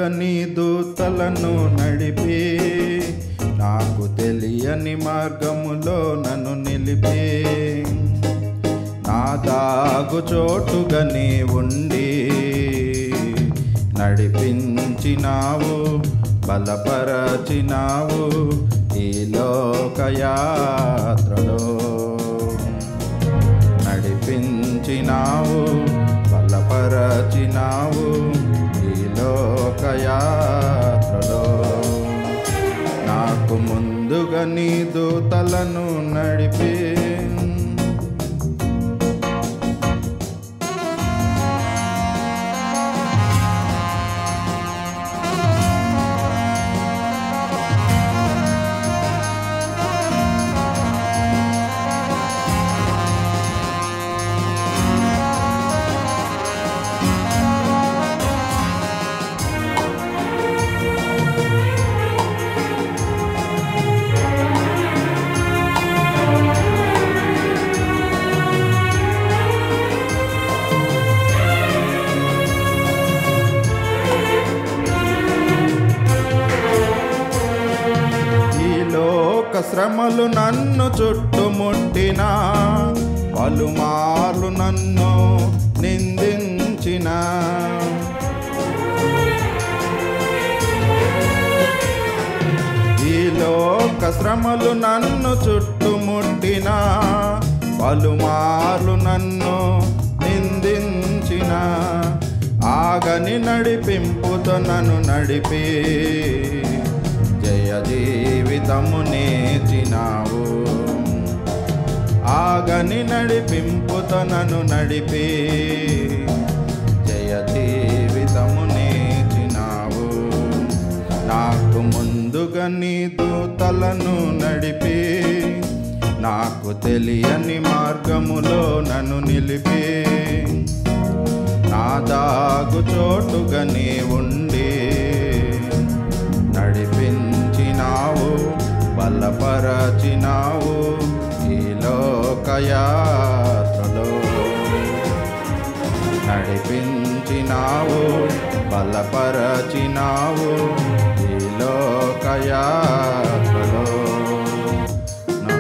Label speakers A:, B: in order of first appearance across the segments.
A: ముందుగా నీ దూతలను నడిపి నాకు తెలియని మార్గములో నన్ను నిలిపి నా దాగు చోటుగా నీ ఉండి నడిపించినావు బలపరచినావు ఈ లోకయాత్రలో నడిపించినావు బలపరచినావు ఈ లోకయాత్రలో నాకు ముందుగా నీ దూతలను నడిపి ఈ లోక శ్రమలు నన్ను చుట్టుముట్టిన పలుమార్లు నన్ను నిందించిన ఈ లోక శ్రమలు నన్ను చుట్టుముట్టిన పలుమార్లు నన్ను నిందించిన ఆగని నడిపింపుతో నన్ను నడిపి జయ జీవితము నేర్చినావు ఆగని నడిపింపుతో నన్ను నడిపి జయ జీవితము నేర్చినావు నాకు ముందుగా నీ దూతలను నడిపి నాకు తెలియని మార్గములో నన్ను నిలిపి నా దాగు చోటుగా నీ ఉండి నడిపించినావు బలపరచినావు ఈ లోకయాత్రలో నడిపించినావు బలపరచినావు ఈ లోకయాత్రలో నా-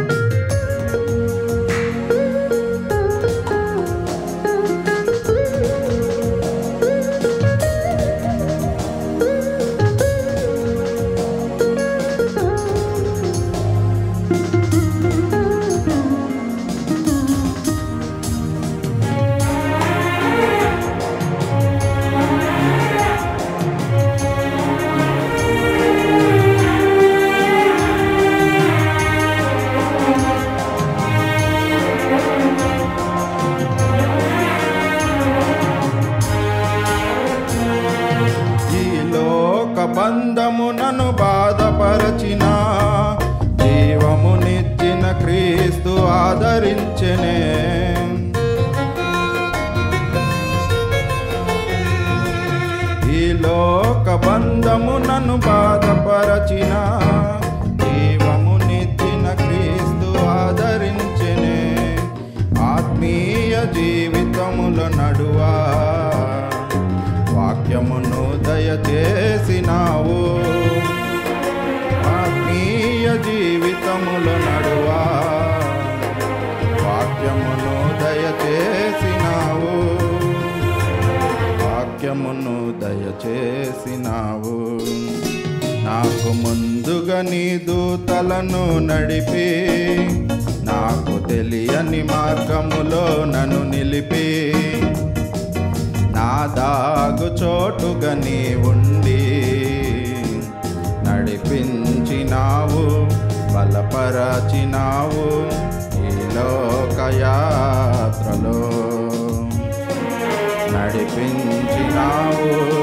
A: ఈ లోక బంధమునను బాధపరచిన జీవమునిచ్చిన క్రీస్తు ఆదరించెనే ఈ లోక బంధమునను బాధపరచిన జీవమునిచ్చిన క్రీస్తు ఆదరించెనే ఆత్మీయ జీవితముల నడువా వాక్యమును దయచేసినావు ఆత్మీయ జీవితముల నడువా వాక్యమును దయచేసినావు వాక్యమును దయచేసినావు నాకు ముందుగా నీ దూతలను నడిపి నాకు తెలియని మార్గములో నన్ను నిలిపి నా దాగు చోటుగా నీ ఉండి నడిపించినావు బలపరచినావు ఈ లోకయాత్రలో నడిపించినావు